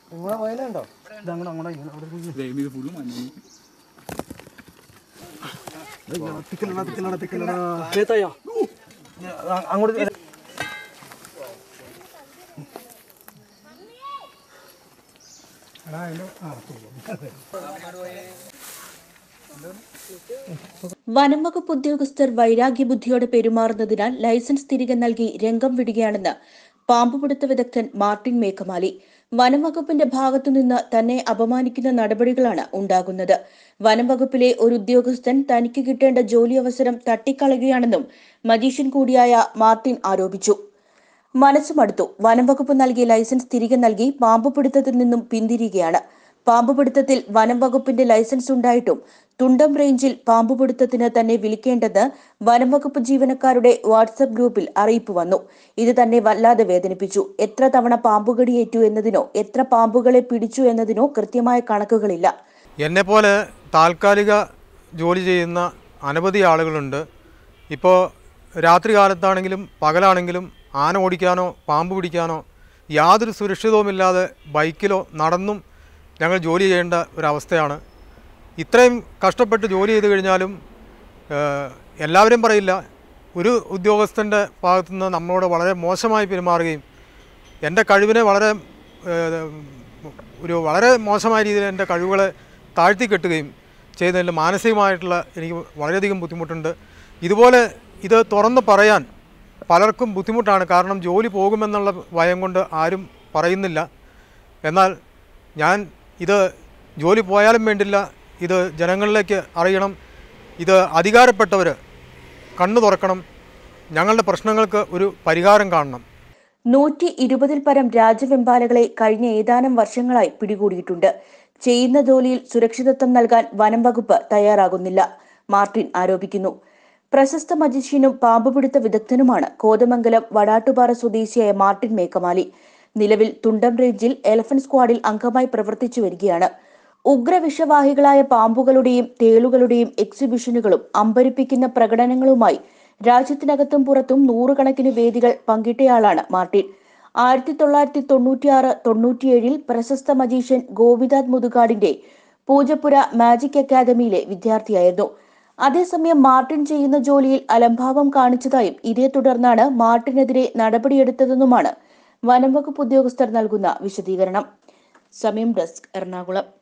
നിങ്ങളെ വയലുണ്ടോ ഇതങ്ങോട്ട് അങ്ങോട്ട് ഇങ്ങനെ അവിടെ ഇരിക്ക്. ഇത് ഫുള്ള് മഞ്ഞ അയ്യോ, തിക്കലടാ, തിക്കലടാ, തിക്കലടാ. ചേത്തായോ? ആ, അങ്ങോട്ട് ഇത്. വനം വകുപ്പ് ഉദ്യോഗസ്ഥർ വൈരാഗ്യബുദ്ധിയോടെ പെരുമാറുന്നതിനാൽ ലൈസൻസ് തിരികെ നൽകി രംഗം വിടുകയാണെന്ന് പാമ്പുപിടുത്ത വിദഗ്ധൻ മാർട്ടിൻ മേഘമാലി വനം വകുപ്പിന്റെ ഭാഗത്തുനിന്ന് തന്നെ അപമാനിക്കുന്ന നടപടികളാണ് ഉണ്ടാകുന്നത് വനം വകുപ്പിലെ ഒരു ഉദ്യോഗസ്ഥൻ തനിക്ക് കിട്ടേണ്ട ജോലി അവസരം തട്ടിക്കളയുകയാണെന്നും മജീഷ്യൻ കൂടിയായ മാർട്ടിൻ ആരോപിച്ചു മനസ്സ് മടുത്തു വനം വകുപ്പ് നൽകിയ ലൈസൻസ് തിരികെ നൽകി പാമ്പുപിടുത്തത്തിൽ നിന്നും പിന്തിരിയുകയാണ് പാമ്പുപിടുത്തത്തിൽ വനം വകുപ്പിന്റെ ലൈസൻസ് ഉണ്ടായിട്ടും തുണ്ടം റേഞ്ചിൽ പാമ്പുപിടുത്തത്തിന് തന്നെ വിളിക്കേണ്ടെന്ന് വനം വകുപ്പ് ജീവനക്കാരുടെ വാട്സപ്പ് ഗ്രൂപ്പിൽ അറിയിപ്പ് വന്നു ഇത് തന്നെ വല്ലാതെ വേദനിപ്പിച്ചു എത്ര തവണ പാമ്പുകടിയേറ്റു എന്നതിനോ എത്ര പാമ്പുകളെ പിടിച്ചു എന്നതിനോ കൃത്യമായ കണക്കുകളില്ല എന്നെപ്പോലെ താൽക്കാലിക ജോലി ചെയ്യുന്ന അനവധി ആളുകളുണ്ട് ഇപ്പോൾ രാത്രി കാലത്താണെങ്കിലും പകലാണെങ്കിലും ആന ഓടിക്കാനോ പാമ്പ് പിടിക്കാനോ യാതൊരു സുരക്ഷിതവുമില്ലാതെ ബൈക്കിലോ നടന്നും ഞങ്ങൾ ജോലി ചെയ്യേണ്ട ഒരവസ്ഥയാണ് ഇത്രയും കഷ്ടപ്പെട്ട് ജോലി ചെയ്ത് കഴിഞ്ഞാലും ഏഹ്, എല്ലാവരും പറയില്ല ഒരു ഉദ്യോഗസ്ഥൻ്റെ ഭാഗത്തുനിന്ന് നമ്മളോട് വളരെ മോശമായി പെരുമാറുകയും എൻ്റെ കഴിവിനെ വളരെ ഏഹ്, ഒരു വളരെ മോശമായ രീതിയിൽ എൻ്റെ കഴിവുകളെ താഴ്ത്തി കെട്ടുകയും ചെയ്യുന്നതിൽ മാനസികമായിട്ടുള്ള എനിക്ക് വളരെയധികം ബുദ്ധിമുട്ടുണ്ട് ഇതുപോലെ ഇത് തുറന്ന് പറയാൻ പലർക്കും ബുദ്ധിമുട്ടാണ് കാരണം ജോലി പോകുമെന്നുള്ള ഭയം കൊണ്ട് ആരും പറയുന്നില്ല എന്നാൽ ഞാൻ ഇത് ജോലി പോയാലും വേണ്ടില്ല ഇത് ജനങ്ങളിലേക്ക് അറിയണം ഇത് അധികാരപ്പെട്ടവർ കണ്ണു തുറക്കണം ഞങ്ങളുടെ പ്രശ്നങ്ങൾക്ക് ഒരു പരിഹാരം കാണണം നൂറ്റി ഇരുപതിൽ പരം രാജവെമ്പാലകളെ കഴിഞ്ഞ ഏതാനും വർഷങ്ങളായി പിടികൂടിയിട്ടുണ്ട് ചെയ്യുന്ന ജോലിയിൽ സുരക്ഷിതത്വം നൽകാൻ വനം വകുപ്പ് തയ്യാറാകുന്നില്ല മാർട്ടിൻ ആരോപിക്കുന്നു പ്രശസ്ത മജിഷ്യനും പാമ്പുപിടുത്ത വിദഗ്ധനുമാണ് കോതമംഗലം വടാട്ടുപാറ സ്വദേശിയായ മാർട്ടിൻ മേക്കമാലി നിലവിൽ തുണ്ടം റേഞ്ചിൽ എലഫന്റ് സ്ക്വാഡിൽ അംഗമായി പ്രവർത്തിച്ചു വരികയാണ് ഉഗ്രവിഷവാഹികളായ പാമ്പുകളുടെയും തേളുകളുടെയും എക്സിബിഷനുകളും അമ്പരിപ്പിക്കുന്ന പ്രകടനങ്ങളുമായി രാജ്യത്തിനകത്തും പുറത്തും നൂറുകണക്കിന് വേദികൾ പങ്കിട്ടയാളാണ് മാർട്ടിൻ ആയിരത്തി തൊള്ളായിരത്തി തൊണ്ണൂറ്റിയാറ് തൊണ്ണൂറ്റിയേഴിൽ പ്രശസ്ത മജീഷ്യൻ ഗോപിനാഥ് മുതുകാടിന്റെ പൂജപ്പുര മാജിക് അക്കാദമിയിലെ വിദ്യാർത്ഥിയായിരുന്നു അതേസമയം മാർട്ടിൻ ചെയ്യുന്ന ജോലിയിൽ അലംഭാവം കാണിച്ചതായും ഇതേ തുടർന്നാണ് മാർട്ടിനെതിരെ നടപടിയെടുത്തതെന്നുമാണ് വനം വകുപ്പ് ഉദ്യോഗസ്ഥർ നൽകുന്ന വിശദീകരണം സമയം ഡെസ്ക് എറണാകുളം